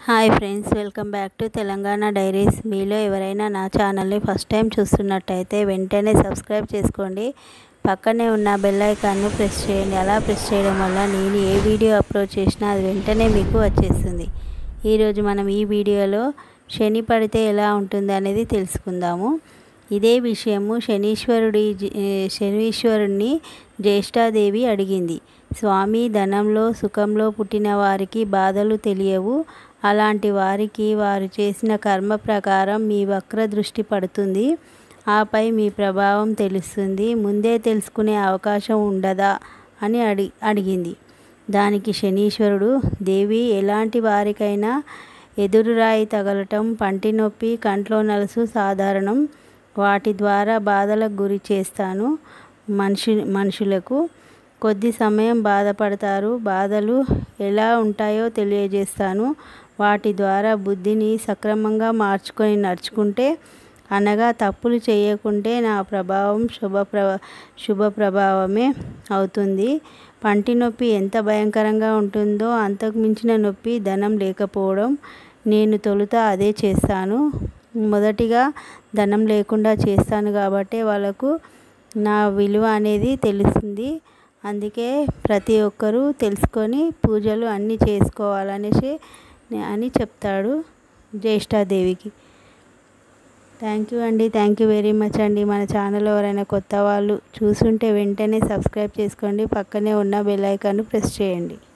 hi friends welcome back to Telangana diaries మీలో ఎవరైనా నా ఛానల్ని ఫస్ట్ టైం చూస్తున్నట్టయితే వెంటనే సబ్స్క్రైబ్ చేసుకోండి పక్కనే ఉన్న బెల్ ఐకాన్ను ప్రెస్ చేయండి అలా ప్రెస్ చేయడం వల్ల నేను ఏ వీడియో అప్లోడ్ చేసినా అది వెంటనే మీకు వచ్చేస్తుంది ఈరోజు మనం ఈ వీడియోలో శని పడితే ఎలా ఉంటుంది అనేది తెలుసుకుందాము ఇదే విషయము శనీశ్వరుడి శనీశ్వరుణ్ణి జ్యేష్ఠాదేవి అడిగింది స్వామి ధనంలో సుఖంలో పుట్టిన వారికి బాధలు తెలియవు అలాంటి వారికి వారు చేసిన కర్మ ప్రకారం మీ వక్ర దృష్టి పడుతుంది ఆపై మీ ప్రభావం తెలుస్తుంది ముందే తెలుసుకునే అవకాశం ఉండదా అని అడి అడిగింది దానికి శనీశ్వరుడు దేవి ఎలాంటి వారికైనా ఎదురురాయి తగలటం పంటి నొప్పి కంట్లో నలుసు సాధారణం వాటి ద్వారా బాధలకు గురి చేస్తాను మనిషి మనుషులకు కొద్ది సమయం బాధపడతారు బాధలు ఎలా ఉంటాయో తెలియజేస్తాను వాటి ద్వారా బుద్ధిని సక్రమంగా మార్చుకొని నడుచుకుంటే అనగా తప్పులు చేయకుంటే నా ప్రభావం శుభ ప్ర శుభ ప్రభావమే అవుతుంది పంటి నొప్పి ఎంత భయంకరంగా ఉంటుందో అంతకు మించిన నొప్పి ధనం లేకపోవడం నేను తొలుత అదే చేస్తాను మొదటిగా ధనం లేకుండా చేస్తాను కాబట్టి వాళ్ళకు నా విలువ అనేది తెలుస్తుంది అందుకే ప్రతి ఒక్కరూ తెలుసుకొని పూజలు అన్నీ చేసుకోవాలనేసి అని చెప్తాడు జ్యేష్ఠాదేవికి థ్యాంక్ యూ అండి థ్యాంక్ యూ వెరీ మచ్ అండి మన ఛానల్ ఎవరైనా కొత్త వాళ్ళు చూసుంటే వెంటనే సబ్స్క్రైబ్ చేసుకోండి పక్కనే ఉన్న బెల్ ఐకాన్ను ప్రెస్ చేయండి